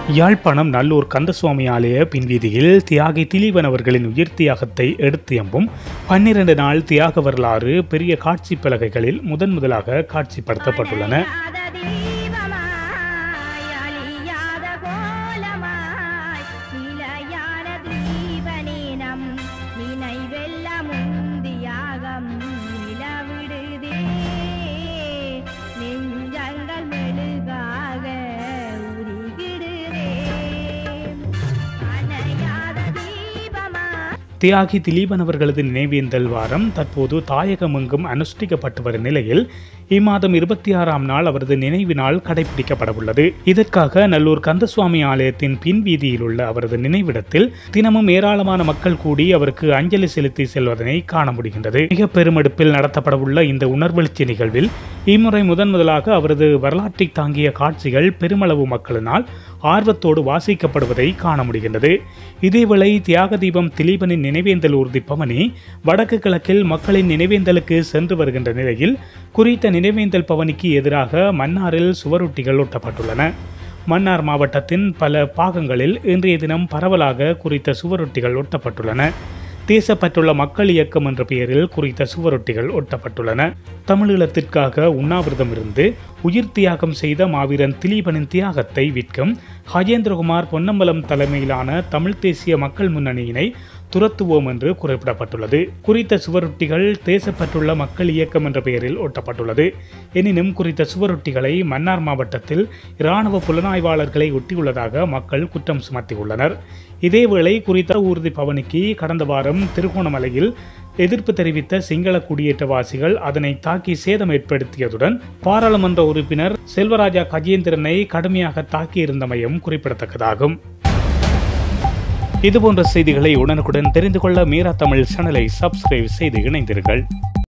யாழ்ப்பாணம் நல்லூர் கந்தசுவாமி ஆலய பின்வீதியில் தியாகி திலீபன் அவர்களின் உயிர் தியாகத்தை எடுத்தியம்பும் பன்னிரண்டு நாள் தியாக வரலாறு பெரிய காட்சி பலகைகளில் முதன் முதலாக காட்சிப்படுத்தப்பட்டுள்ளன அழியாத தீபமாய், அழியாத கோலமாய், நிலையான தீபனினம், நினைவெல்ல முந்தியாகம் நிலவிடுதே. நெஞ்சங்கள் மெழுகாக உருகிடுதே. அணையாத தீபமாய் தியாகி திலீபன் அவர்களது நினைவேந்தல் வாரம் தற்போது தாயகமெங்கும் அனுஷ்டிக்கப்பட்டு வரும் நிலையில் இம்மாதம் இருபத்தி ஆறாம் நாள் அவரது நினைவு நாள் கடைபிடிக்கப்படவுள்ளது இதற்காக நல்லூர் கந்தசுவாமி ஆலயத்தின் பின்வீதியில் உள்ள அவரது நினைவிடத்தில் தினமும் ஏராளமான மக்கள் கூடி அவருக்கு அஞ்சலி செலுத்தி செல்வதனை காண முடிகின்றது மிக பெருமெடுப்பில் நடத்தப்படவுள்ள இந்த உணர்வெழுச்சி நிகழ்வில் இம்முறை முதன் முதலாக அவரது வரலாற்றை தாங்கிய காட்சிகள் பெருமளவு மக்களினால் ஆர்வத்தோடு வாசிக்கப்படுவதை காண முடிகின்றது இதேவேளை தியாக தீபம் திலீபனின் நினைவேந்தல் ஊர்தி பவனி வடக்கு கிழக்கில் மக்களின் நினைவேந்தலுக்கு சென்று வருகின்ற நிலையில் குறித்த நினைவேந்தல் பவனிக்கு எதிராக மன்னாரில் சுவரொட்டிகள் ஒட்டப்பட்டுள்ளன மன்னார் மாவட்டத்தின் பல பாகங்களில் இன்றைய தினம் பரவலாக குறித்த சுவரொட்டிகள் ஒட்டப்பட்டுள்ளன தேசப்பற்றுள்ள மக்கள் இயக்கம் என்ற பெயரில் குறித்த சுவரொட்டிகள் ஒட்டப்பட்டுள்ளன தமிழீழத்திற்காக உண்ணாவிரதம் இருந்து உயிர் தியாகம் செய்த மாவீரன் திலீபனின் தியாகத்தை விற்கும் ஹஜேந்திரகுமார் பொன்னம்பலம் தலைமையிலான தமிழ் தேசிய மக்கள் முன்னணியினை துரத்துவோம் என்று குறிப்பிடப்பட்டுள்ளது குறித்த சுவரொட்டிகள் தேசப்பற்றுள்ள மக்கள் இயக்கம் என்ற பெயரில் ஒட்டப்பட்டுள்ளது எனினும் குறித்த சுவரொட்டிகளை மன்னார் மாவட்டத்தில் இராணுவ புலனாய்வாளர்களை ஒட்டியுள்ளதாக மக்கள் குற்றம் சுமத்தியுள்ளனர் இதேவேளை குறித்த ஊர்தி பவனிக்கு கடந்த வாரம் திருகோணமலையில் எதிர்ப்பு தெரிவித்த சிங்கள குடியேற்றவாசிகள் அதனை தாக்கி சேதம் ஏற்படுத்தியதுடன் பாராளுமன்ற உறுப்பினர் செல்வராஜா கஜேந்திரனை கடுமையாக தாக்கியிருந்தமையும் குறிப்பிடத்தக்கதாகும் இதுபோன்ற செய்திகளை உடனுக்குடன் தெரிந்து கொள்ள மீரா தமிழ் சேனலை சப்ஸ்கிரைப் செய்து இணைந்தீர்கள்